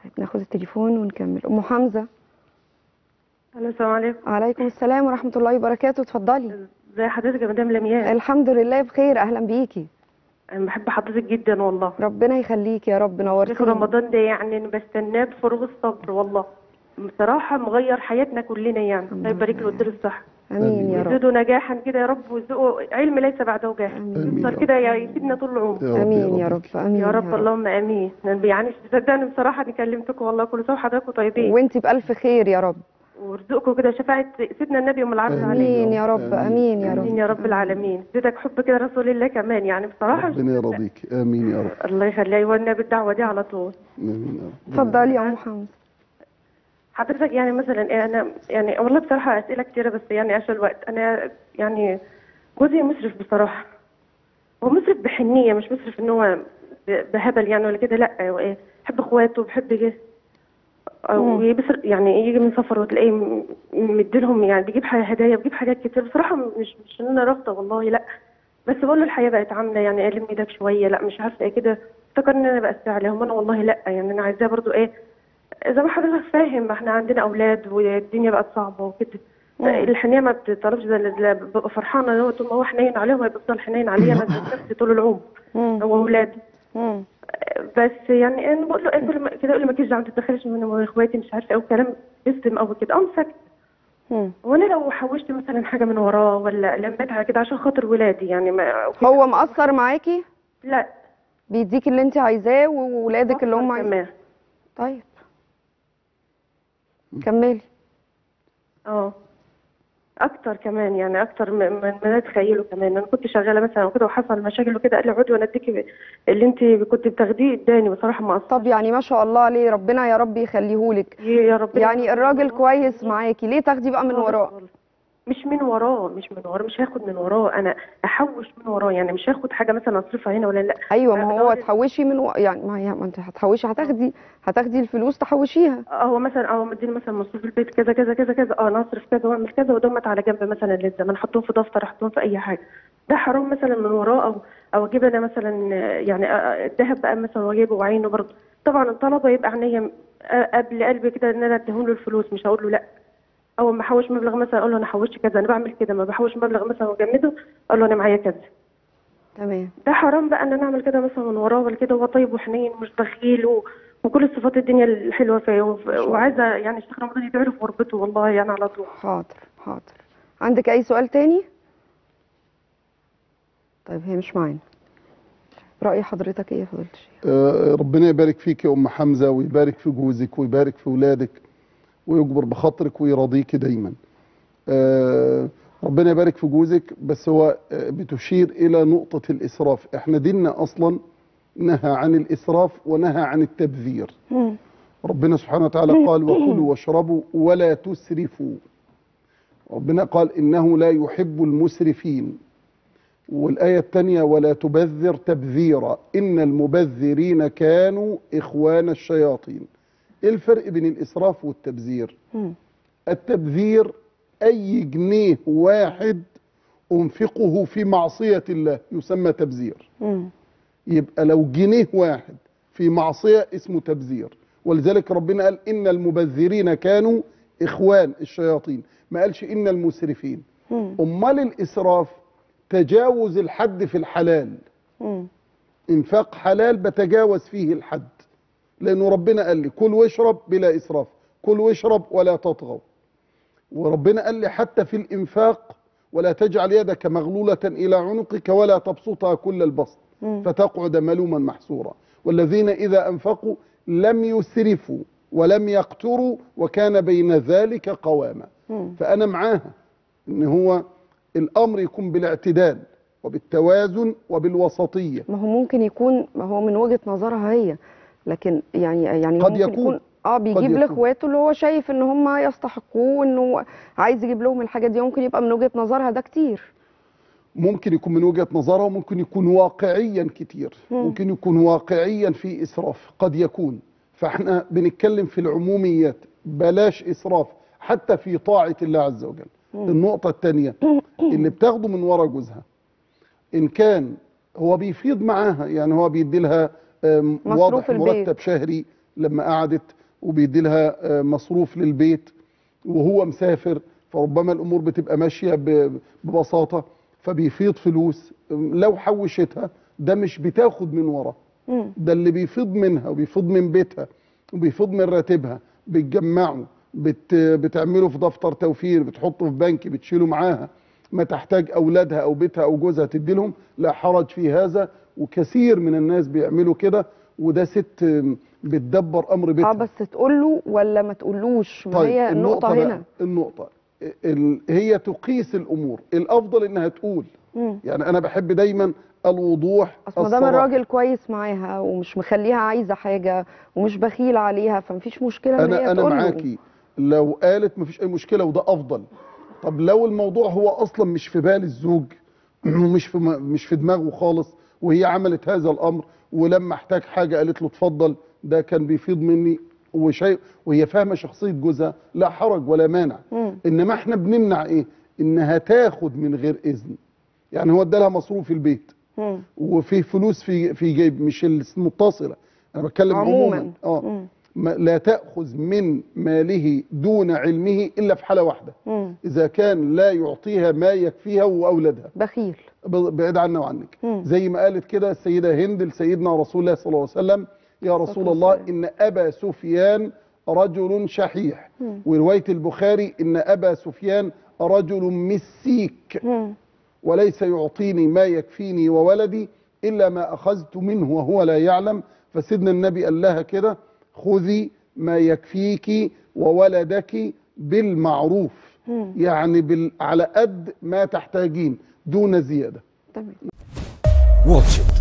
طيب ناخد التليفون ونكمل ام حمزه الو السلام عليكم عليكم السلام ورحمه الله وبركاته اتفضلي ازي حضرتك يا مدام لمياء الحمد لله بخير اهلا بيكي انا بحب حضرتك جدا والله ربنا يخليك يا رب شيخ نورتيني رمضان ده يعني انا بستناه بفروغ الصبر والله بصراحة مغير حياتنا كلنا يعني الله يبارك له ويديله الصحة امين يا رب ويزيده نجاحا كده يا رب ويرزقه علم ليس بعده جاه آمين يفضل يا كده يفيدنا طول العمر يا رب امين يا رب. رب امين يا رب اللهم امين يعني صدقني بصراحة اني كلمتكم والله كل سنة وحضراتكم طيبين وانتي بالف خير يا رب ورزقكم كده شفاعة سيدنا النبي يوم العرض آمين. عليه امين يا رب آمين. امين يا امين رب يا رب العالمين زيدك حب كده رسول الله كمان يعني بصراحة ربنا يرضيك امين يا رب الله يخليه يولنا بالدعوة دي على طول امين يا رب اتفضلي يا ام حمزه حضرتك يعني مثلا إيه انا يعني والله بصراحه اسئله كتيره بس يعني عشان الوقت انا يعني جوزي مسرف بصراحه هو مسرف بحنيه مش مسرف ان هو ب- بهبل يعني ولا كده لا هو ايه بحب اخواته بحب جه او يبصر يعني يجي من سفر وتلاقيه م- مديلهم يعني بيجيب ح- هدايا بيجيب حاجات كتير بصراحه مش مش ان انا رافضه والله لا بس بقول له الحياه بقت عامله يعني الم ايدك شويه لا مش عارفه ايه كده افتكر ان انا بقسي عليهم انا والله لا يعني انا عايزاه برضو ايه زي ما حضرتك فاهم احنا عندنا اولاد والدنيا بقت صعبه وكده الحنيه ما بتطلبش زي اللي ببقى فرحانه ان هو طول ما هو حنين عليهم هيفضل حنين عليا انا ذات نفسي طول العمر مم. هو اولادي مم. بس يعني انا بقول له إيه كل ما كده اقول له ما تجيش ما تتدخلش من اخواتي مش عارفه ايه وكلام يصدم قوي كده قام ساكت مم. وانا لو حوشت مثلا حاجه من وراه ولا لميت على كده عشان خاطر ولادي يعني ما هو مقصر معاكي لا بيديك اللي انت عايزاه وولادك اللي هم عايزاه كمان طيب كملي اه اكتر كمان يعني اكتر من من ما اتخيله كمان انا كنت شغاله مثلا وكده وحصل مشاكل وكده قال لي عودي وانا اديكي اللي انت كنت بتاخديه اداني بصراحه ما قصرش طب يعني ما شاء الله عليه ربنا يا رب يخليهولك يا رب يعني الراجل كويس معاكي ليه تاخدي بقى من وراه مش من وراه مش من وراه مش هاخد من وراه انا احوش من وراه يعني مش هاخد حاجه مثلا اصرفها هنا ولا لا ايوه ما هو الراجل- تحوشي من و... يعني ما هي ما انت هتحوشي هتاخدي هتاخدي الفلوس تحوشيها اه هو مثلا اه مديني مثلا مصروف البيت كذا كذا كذا كذا اه انا اصرف كذا واعمل كذا ودمت على جنب مثلا للزمن احطهم في دفتر احطهم في اي حاجه ده حرام مثلا من وراه او او اجيب انا مثلا آه، يعني آه، الذهب بقى مثلا واجيبه وعينه برضه طبعا الطلبه يبقى عينيا آه، قبل قلبي كده ان انا اديهم له الفلوس مش هقول له لا اول ما احوش مبلغ مثلا اقول له انا حوشت كذا انا بعمل كده ما بحوش مبلغ مثلا واجمده اقول له انا معايا كذا تمام ده حرام بقى ان انا اعمل كده مثلا من وراه ولا كده هو طيب وحنين ومش بخيل و... وكل الصفات الدنيا الحلوه فيه وف- وعايزه يعني الشيخ رمضان يدعي له في غربته والله يعني على طول حاضر حاضر عندك اي سؤال تاني طيب هي مش معانا رأي حضرتك ايه يا فضيلة الشيخ آه، ربنا يبارك فيك يا ام حمزه ويبارك في جوزك ويبارك في ولادك ويجبر بخاطرك ويرضيك دايما آه، ربنا يبارك في جوزك بس هو آه، بتشير الى نقطه الاسراف احنا ديننا اصلا نهى عن الاسراف ونهى عن التبذير مم. ربنا سبحانه وتعالى قال وكلوا واشربوا ولا تسرفوا ربنا قال إنه لا يحب المسرفين والآية الثانية ولا تبذر تبذيرا إن المبذرين كانوا إخوان الشياطين إيه الفرق بين الإسراف والتبذير مم. التبذير أي جنيه واحد أنفقه في معصية الله يسمى تبذير مم. يبقى لو جنيه واحد في معصية اسمه تبذير ولذلك ربنا قال إن المبذرين كانوا إخوان الشياطين ما قالش إن المسرفين مم. أمال الإسراف تجاوز الحد في الحلال مم. إنفاق حلال بتجاوز فيه الحد لأنه ربنا قال لي كل واشرب بلا إسراف كل واشرب ولا تطغوا وربنا قال لي حتى في الإنفاق ولا تجعل يدك مغلولة إلى عنقك ولا تبسطها كل البسط مم. فتقعد ملوما محسورا والذين إذا أنفقوا لم يسرفوا ولم يقتروا وكان بين ذلك قواما مم. فأنا معاها إن هو الأمر يكون بالاعتدال وبالتوازن وبالوسطية ما هو ممكن يكون ما هو من وجهة نظرها هي لكن يعني يعني قد ممكن يكون. اه بيجيب يكون. لاخواته اللي هو شايف ان هم يستحقوه وانه عايز يجيب لهم الحاجات دي ممكن يبقى من وجهة نظرها ده كتير ممكن يكون من وجهة نظرها وممكن يكون واقعيا كتير ممكن يكون واقعيا في إسراف قد يكون فاحنا بنتكلم في العموميات بلاش إسراف حتى في طاعة الله عز وجل النقطة الثانية اللي بتاخده من ورا جوزها إن كان هو بيفيض معاها يعني هو بيدي لها آم، مصروف واضح البيت. مرتب شهري لما قعدت وبيدي لها آه، مصروف للبيت وهو مسافر فربما الامور بتبقى ماشيه ب- ببساطه فبيفيض فلوس لو حوشتها ده مش بتاخد من وراه مم. ده اللي بيفيض منها وبيفيض من بيتها وبيفيض من راتبها بتجمعه بت بتعمله في دفتر توفير بتحطه في بنك بتشيله معاها ما تحتاج اولادها او بيتها او جوزها تدي لهم لا حرج في هذا وكثير من الناس بيعملوا كده وده ست بتدبر امر بيتها اه بس تقول له ولا ما تقولوش ما هي النقطة بقى، هنا النقطة ال- هي تقيس الأمور الأفضل إنها تقول مم. يعني أنا بحب دايما الوضوح اصل ما دام الصراحة. الراجل كويس معاها ومش مخليها عايزة حاجة ومش بخيل عليها فمفيش مشكلة ان هي أنا أنا تقول له. معاكي لو قالت مفيش أي مشكلة وده أفضل طب لو الموضوع هو أصلا مش في بال الزوج ومش في م- مش في دماغه خالص وهي عملت هذا الأمر ولما احتاج حاجة قالت له اتفضل ده كان بيفيض مني وشيء وهي فاهمة شخصية جوزها لا حرج ولا مانع مم. انما احنا بنمنع ايه انها تاخد من غير اذن يعني هو ادالها مصروف البيت مم. وفي فلوس في في جيب مش المتصله انا بتكلم عموما, عموما اه مم. ما لا تاخذ من ماله دون علمه الا في حاله واحده مم. اذا كان لا يعطيها ما يكفيها واولادها بخيل ب- بعيد عنا وعنك مم. زي ما قالت كده السيده هند لسيدنا رسول الله صلى الله عليه وسلم يا رسول الله والسلام. ان ابا سفيان رجل شحيح مم. وروايه البخاري ان ابا سفيان رجل مسيك مم. وليس يعطيني ما يكفيني وولدي الا ما اخذت منه وهو لا يعلم فسيدنا النبي قال لها كده خذي ما يكفيك وولدك بالمعروف مم. يعني بال... على قد ما تحتاجين دون زياده تمام Watch it.